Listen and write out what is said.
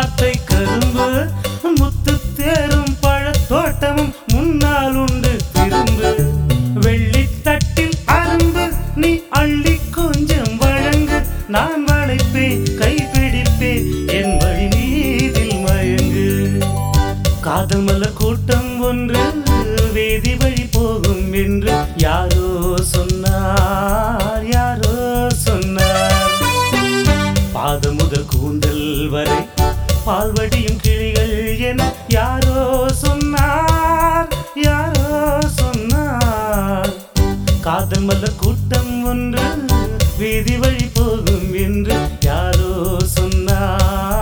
வார்த்தை கரும்பு முத்து தேரும் பழத்தோட்டமும் முன்னால் உண்டு திரும்பு வெள்ளித்தட்டில் அரும்பு நீ அள்ளி கொஞ்சம் வழங்கு நான் வளைப்பேன் கைப்பிடிப்பேன் என் வழி மீதில் மயங்கு காதல் மலர் கூட்டம் ஒன்று வேதி வழி போகும் என்று யாரோ சொன்னார் யாரோ சொன்னார் பாதம் முதல் கூந்தல் வரை பால்வடியும் கிளிகள் என யாரோ சொன்னார் யாரோ சொன்னார் காதல் மலர் கூட்டம் ஒன்று வீதி வழி போகும் என்று யாரோ சொன்னார்